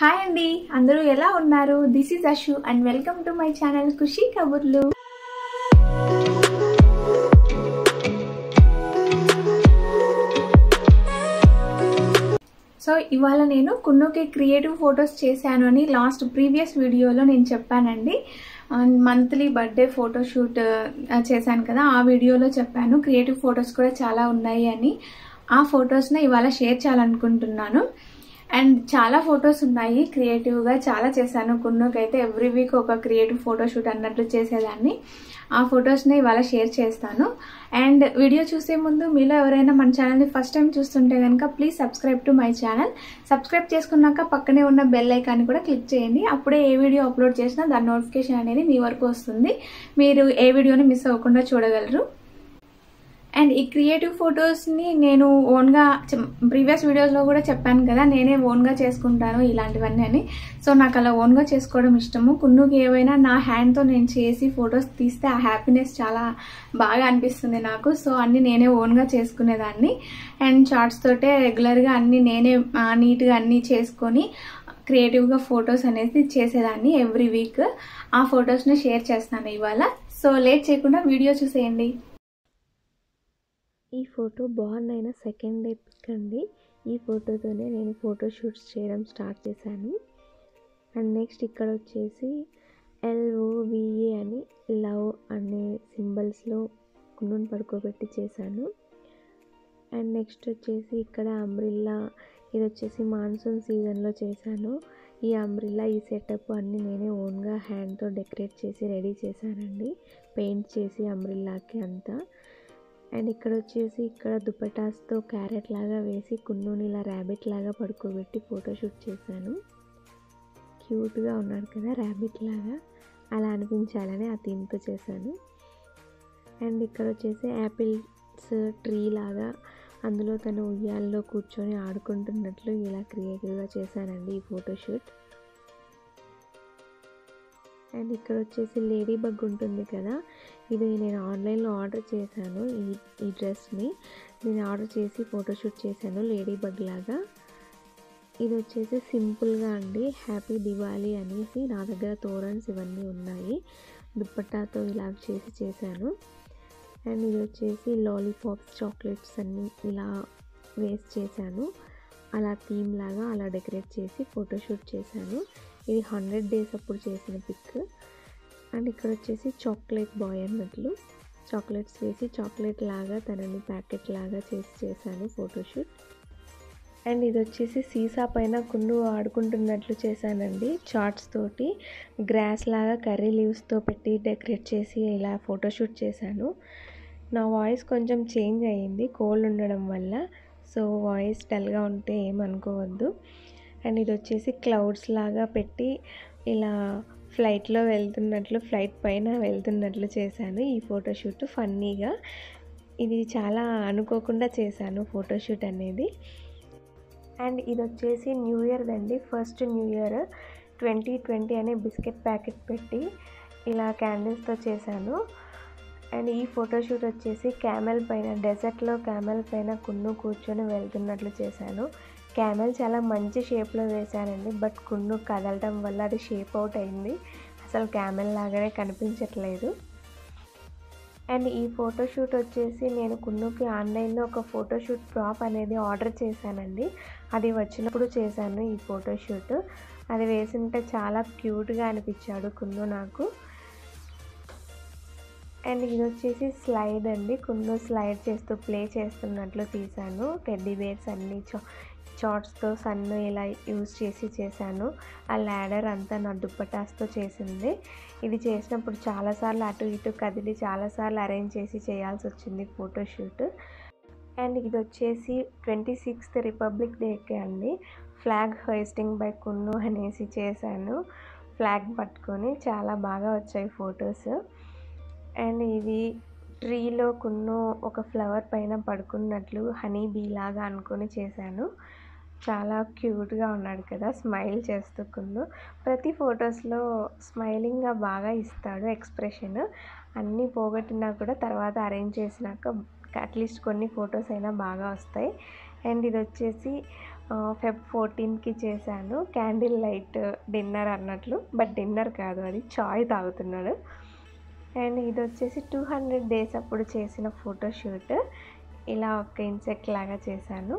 hi అండి అందరూ ఎలా ఉన్నారు this is Ashu and welcome to my channel Khushi Kaburlu so ఇవాళ నేను కున్నుకి క్రియేటివ్ ఫొటోస్ చేశాను అని లాస్ట్ ప్రీవియస్ వీడియోలో నేను చెప్పానండి మంత్లీ బర్త్డే ఫోటోషూట్ చేశాను కదా ఆ వీడియోలో చెప్పాను క్రియేటివ్ ఫొటోస్ కూడా చాలా ఉన్నాయి అని ఆ ఫొటోస్ని ఇవాళ షేర్ చేయాలనుకుంటున్నాను అండ్ చాలా ఫొటోస్ ఉన్నాయి క్రియేటివ్గా చాలా చేశాను కున్నుకైతే ఎవ్రీ వీక్ ఒక క్రియేటివ్ ఫోటోషూట్ అన్నట్లు చేసేదాన్ని ఆ ఫొటోస్ని ఇవాళ షేర్ చేస్తాను అండ్ వీడియో చూసే ముందు మీలో ఎవరైనా మన ఛానల్ని ఫస్ట్ టైం చూస్తుంటే కనుక please subscribe to my channel subscribe చేసుకున్నాక పక్కనే ఉన్న బెల్ ఐకాన్ని కూడా క్లిక్ చేయండి అప్పుడే ఏ వీడియో అప్లోడ్ చేసినా దాని నోటిఫికేషన్ అనేది మీ వరకు వస్తుంది మీరు ఏ వీడియోని మిస్ అవ్వకుండా చూడగలరు అండ్ ఈ క్రియేటివ్ ఫొటోస్ని నేను ఓన్గా ప్రీవియస్ వీడియోస్లో కూడా చెప్పాను కదా నేనే ఓన్గా చేసుకుంటాను ఇలాంటివన్నీ అని సో నాకు అలా ఓన్గా చేసుకోవడం ఇష్టము కున్నుకి ఏవైనా నా హ్యాండ్తో నేను చేసి ఫొటోస్ తీస్తే ఆ హ్యాపీనెస్ చాలా బాగా అనిపిస్తుంది నాకు సో అన్నీ నేనే ఓన్గా చేసుకునేదాన్ని అండ్ చార్ట్స్ తోటే రెగ్యులర్గా అన్నీ నేనే నీట్గా అన్నీ చేసుకొని క్రియేటివ్గా ఫొటోస్ అనేది చేసేదాన్ని ఎవ్రీ వీక్ ఆ ఫొటోస్ని షేర్ చేస్తాను ఇవాళ సో లేట్ చేయకుండా వీడియో చూసేయండి ఈ ఫోటో బాగుంది అయిన సెకండ్ డే పిక్ అండి ఈ ఫోటోతోనే నేను ఫోటో షూట్స్ చేయడం స్టార్ట్ చేశాను అండ్ నెక్స్ట్ ఇక్కడ వచ్చేసి ఎల్ఓవిఏ అని లవ్ అనే సింబల్స్లో కున్నుని పడుకోబెట్టి చేశాను అండ్ నెక్స్ట్ వచ్చేసి ఇక్కడ అంబ్రిల్లా ఇది వచ్చేసి మాన్సూన్ సీజన్లో చేశాను ఈ అంబ్రిల్లా ఈ సెటప్ అన్నీ నేనే ఓన్గా హ్యాండ్తో డెకరేట్ చేసి రెడీ చేశానండి పెయింట్ చేసి అంబ్రిల్లాకి అంతా అండ్ ఇక్కడ వచ్చేసి ఇక్కడ దుపటాస్తో క్యారెట్ లాగా వేసి కున్నూని ఇలా ర్యాబిట్ లాగా పడుకోబెట్టి ఫోటోషూట్ చేశాను క్యూట్గా ఉన్నాడు కదా ర్యాబిట్ లాగా అలా అనిపించాలని ఆ థీమ్తో చేశాను అండ్ ఇక్కడ వచ్చేసి యాపిల్స్ ట్రీ లాగా అందులో తను ఉయ్యాల్లో కూర్చొని ఆడుకుంటున్నట్లు ఇలా క్రియేటివ్గా చేశానండి ఈ ఫోటోషూట్ అండ్ ఇక్కడ వచ్చేసి లేడీ బగ్ ఉంటుంది కదా ఇది నేను ఆన్లైన్లో ఆర్డర్ చేశాను ఈ ఈ డ్రెస్ని నేను ఆర్డర్ చేసి ఫోటోషూట్ చేశాను లేడీ బగ్ లాగా ఇది వచ్చేసి సింపుల్గా అండి హ్యాపీ దివాళీ అనేసి నా దగ్గర తోరన్స్ ఇవన్నీ ఉన్నాయి దుప్పట్టాతో ఇలా చేసి చేశాను అండ్ ఇది వచ్చేసి లాలీపాప్స్ చాక్లెట్స్ అన్నీ ఇలా వేస్ట్ చేశాను అలా థీమ్ లాగా అలా డెకరేట్ చేసి ఫోటోషూట్ చేశాను ఇది హండ్రెడ్ డేస్ అప్పుడు చేసిన పిక్ అండ్ ఇక్కడ వచ్చేసి చాక్లెట్ బాయ్ అన్నట్లు చాక్లెట్స్ వేసి చాక్లెట్ లాగా తనని ప్యాకెట్ లాగా చేసి చేశాను ఫోటోషూట్ అండ్ ఇది వచ్చేసి సీసా పైన కున్ను ఆడుకుంటున్నట్లు చేశానండి చార్ట్స్ తోటి గ్రాస్ లాగా కర్రీ లీవ్స్తో పెట్టి డెకరేట్ చేసి ఇలా ఫోటోషూట్ చేశాను నా వాయిస్ కొంచెం చేంజ్ అయ్యింది కోల్డ్ ఉండడం వల్ల సో వాయిస్ డల్గా ఉంటే ఏమనుకోవద్దు అండ్ ఇది వచ్చేసి క్లౌడ్స్ లాగా పెట్టి ఇలా ఫ్లైట్లో వెళ్తున్నట్లు ఫ్లైట్ పైన వెళ్తున్నట్లు చేశాను ఈ ఫోటోషూట్ ఫన్నీగా ఇది చాలా అనుకోకుండా చేశాను ఫోటోషూట్ అనేది అండ్ ఇది వచ్చేసి న్యూ ఇయర్ అండి first new year twenty twenty అనే బిస్కెట్ ప్యాకెట్ పెట్టి ఇలా క్యాండిల్స్తో చేశాను అండ్ ఈ ఫోటోషూట్ వచ్చేసి క్యామెల్ పైన డెజర్ట్లో క్యామెల్ పైన కున్ను కూర్చొని వెళ్తున్నట్లు చేశాను క్యామెల్ చాలా మంచి షేప్లో వేశానండి బట్ కున్ను కదలడం వల్ల అది షేప్ అవుట్ అయింది అసలు క్యామెల్ లాగానే కనిపించట్లేదు అండ్ ఈ ఫోటోషూట్ వచ్చేసి నేను కున్నుకి ఆన్లైన్లో ఒక ఫోటోషూట్ ప్రాప్ అనేది ఆర్డర్ చేశానండి అది వచ్చినప్పుడు చేశాను ఈ ఫోటోషూట్ అది వేసింటే చాలా క్యూట్గా అనిపించాడు కున్ను నాకు అండ్ ఇది వచ్చేసి స్లైడ్ అండి కున్ను స్లైడ్ చేస్తూ ప్లే చేస్తున్నట్లు తీశాను టెడ్డీ బేర్స్ అన్నీ చా చార్ట్స్తో సన్ను ఇలా యూజ్ చేసి చేశాను ఆ ల్యాడర్ అంతా నా దుప్పటాస్తో చేసింది ఇది చేసినప్పుడు చాలాసార్లు అటు ఇటు కదిలి చాలాసార్లు అరేంజ్ చేసి చేయాల్సి వచ్చింది ఫోటోషూట్ అండ్ ఇది వచ్చేసి ట్వంటీ సిక్స్త్ రిపబ్లిక్ డేకి అండి ఫ్లాగ్ హోయిస్టింగ్ బై కున్ను అనేసి చేశాను ఫ్లాగ్ పట్టుకొని చాలా బాగా వచ్చాయి ఫొటోస్ అండ్ ఇది ట్రీలో కున్ను ఒక ఫ్లవర్ పైన పడుకున్నట్లు హనీ బీ లాగా అనుకొని చేశాను చాలా క్యూట్గా ఉన్నాడు కదా స్మైల్ చేస్తూ కున్ను ప్రతి ఫొటోస్లో స్మైలింగ్గా బాగా ఇస్తాడు ఎక్స్ప్రెషన్ అన్నీ పోగొట్టినా కూడా తర్వాత అరేంజ్ చేసినాక అట్లీస్ట్ కొన్ని ఫొటోస్ అయినా బాగా వస్తాయి అండ్ ఇది వచ్చేసి ఫెబ్ ఫోర్టీన్కి చేశాను క్యాండిల్ లైట్ డిన్నర్ అన్నట్లు బట్ డిన్నర్ కాదు అది చాయ్ తాగుతున్నాడు అండ్ ఇది వచ్చేసి టూ హండ్రెడ్ డేస్ అప్పుడు చేసిన ఫోటోషూట్ ఇలా ఒక ఇన్సెక్ట్ లాగా చేశాను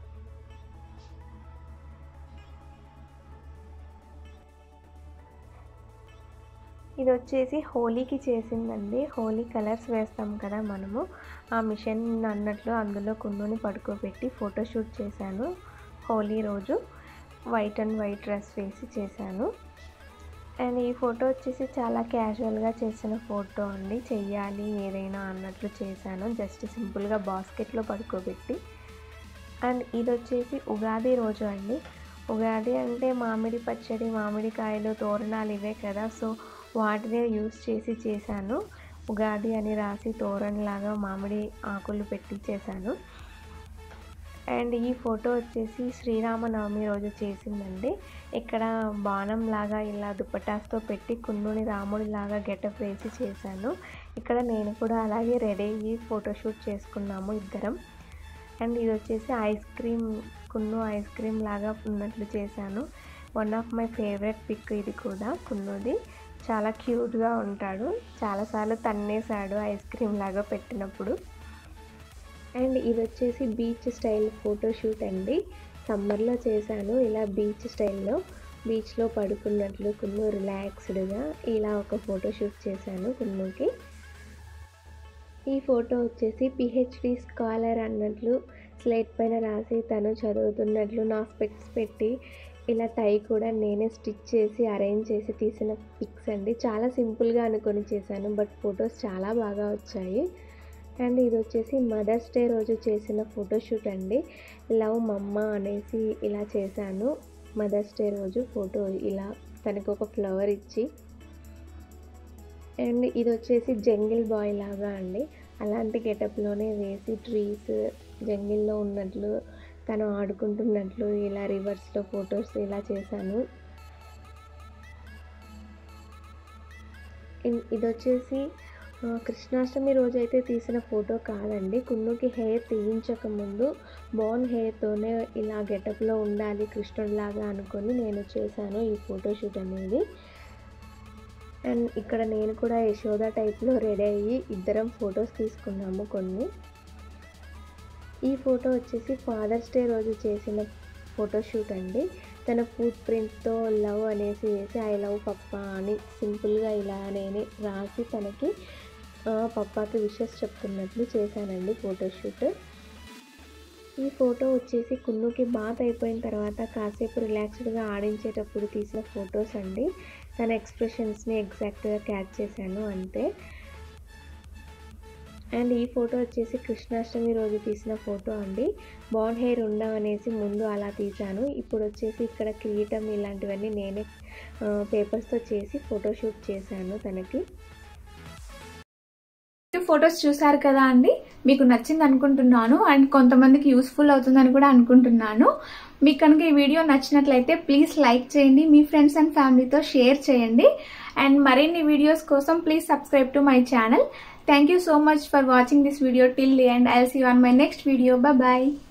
ఇది వచ్చేసి హోలీకి చేసిందండి హోలీ కలర్స్ వేస్తాం కదా మనము ఆ మిషన్ అన్నట్లు అందులో కుండుని పడుకోబెట్టి ఫోటోషూట్ చేశాను హోలీ రోజు వైట్ అండ్ వైట్ డ్రెస్ వేసి చేశాను అండ్ ఈ ఫోటో వచ్చేసి చాలా క్యాజువల్గా చేసిన ఫోటో అండి చెయ్యాలి ఏదైనా అన్నట్లు చేశాను జస్ట్ సింపుల్గా బాస్కెట్లో పడుకోబెట్టి అండ్ ఇది వచ్చేసి ఉగాది రోజు అండి ఉగాది అంటే మామిడి పచ్చడి మామిడికాయలు తోరణాలు ఇవే కదా సో వాటినే యూస్ చేసి చేశాను ఉగాది అని రాసి తోరణలాగా మామిడి ఆకులు పెట్టి చేశాను అండ్ ఈ ఫోటో వచ్చేసి శ్రీరామనవమి రోజు చేసిందండి ఇక్కడ బాణం లాగా ఇలా దుప్పటాస్తో పెట్టి కుండుని రాముడి లాగా గెటప్ వేసి చేశాను ఇక్కడ నేను కూడా అలాగే రెడీ అయ్యి ఫోటోషూట్ చేసుకున్నాము ఇద్దరం అండ్ ఇది వచ్చేసి ఐస్ క్రీమ్ కున్ను ఐస్ క్రీమ్ లాగా ఉన్నట్లు చేశాను one of my favourite pic ఇది కూడా కున్నుది చాలా క్యూట్గా ఉంటాడు చాలాసార్లు తన్నేశాడు ఐస్ క్రీమ్ లాగా పెట్టినప్పుడు అండ్ ఇది వచ్చేసి బీచ్ స్టైల్ ఫోటోషూట్ అండి సమ్మర్లో చేశాను ఇలా బీచ్ స్టైల్లో బీచ్లో పడుకున్నట్లు కున్ను రిలాక్స్డ్గా ఇలా ఒక ఫోటోషూట్ చేశాను కున్నుకి ఈ ఫోటో వచ్చేసి పిహెచ్డి స్కాలర్ అన్నట్లు స్లేట్ పైన రాసి తను చదువుతున్నట్లు నా స్పెక్స్ పెట్టి ఇలా టై కూడా నేనే స్టిచ్ చేసి అరేంజ్ చేసి తీసిన పిక్స్ అండి చాలా సింపుల్గా అనుకొని చేశాను బట్ ఫొటోస్ చాలా బాగా వచ్చాయి అండ్ ఇది వచ్చేసి మదర్స్ డే రోజు చేసిన ఫోటోషూట్ అండి లవ్ మమ్మ అనేసి ఇలా చేశాను మదర్స్ డే రోజు ఫోటో ఇలా తనకు ఒక ఫ్లవర్ ఇచ్చి అండ్ ఇది వచ్చేసి జంగిల్ బాయ్ లాగా అండి అలాంటి గెటప్లోనే వేసి ట్రీస్ జంగిల్లో ఉన్నట్లు తను ఆడుకుంటున్నట్లు ఇలా రివర్స్లో ఫొటోస్ ఇలా చేశాను ఇది వచ్చేసి కృష్ణాష్టమి రోజు అయితే తీసిన ఫోటో కాదండి కున్నుకి హెయిర్ తీయించక ముందు బాన్ హెయిర్తోనే ఇలా గెటప్లో ఉండాలి కృష్ణుడిలాగా అనుకొని నేను చేశాను ఈ ఫోటోషూట్ అనేది అండ్ ఇక్కడ నేను కూడా యశోద టైప్లో రెడీ అయ్యి ఇద్దరం ఫొటోస్ తీసుకున్నాము కొన్ని ఈ ఫోటో వచ్చేసి ఫాదర్స్ డే రోజు చేసిన ఫోటోషూట్ అండి తన ఫుట్ ప్రింట్తో లవ్ అనేసి వేసి ఐ లవ్ పప్పా అని సింపుల్గా ఇలా నేను రాసి తనకి పప్పాకి విషెస్ చెప్తున్నట్లు చేశానండి ఫోటోషూట్ ఈ ఫోటో వచ్చేసి కున్నుకి బాత్ అయిపోయిన తర్వాత కాసేపు రిలాక్స్డ్గా ఆడించేటప్పుడు తీసిన ఫొటోస్ అండి తన ఎక్స్ప్రెషన్స్ని ఎగ్జాక్ట్గా క్యాచ్ చేశాను అంతే అండ్ ఈ ఫోటో వచ్చేసి కృష్ణాష్టమి రోజు తీసిన ఫోటో అండి బాన్ హెయిర్ ఉండవనేసి ముందు అలా తీశాను ఇప్పుడు వచ్చేసి ఇక్కడ కిరీటం ఇలాంటివన్నీ నేనే పేపర్స్తో చేసి ఫోటోషూట్ చేశాను తనకి ఫొటోస్ చూసారు కదా అండి మీకు నచ్చింది అనుకుంటున్నాను అండ్ కొంతమందికి యూస్ఫుల్ అవుతుందని కూడా అనుకుంటున్నాను మీకు కనుక ఈ వీడియో నచ్చినట్లయితే ప్లీజ్ లైక్ చేయండి మీ ఫ్రెండ్స్ అండ్ ఫ్యామిలీతో షేర్ చేయండి అండ్ మరిన్ని వీడియోస్ కోసం please subscribe to my channel thank you so much for watching this video till the end I'll see on my next video bye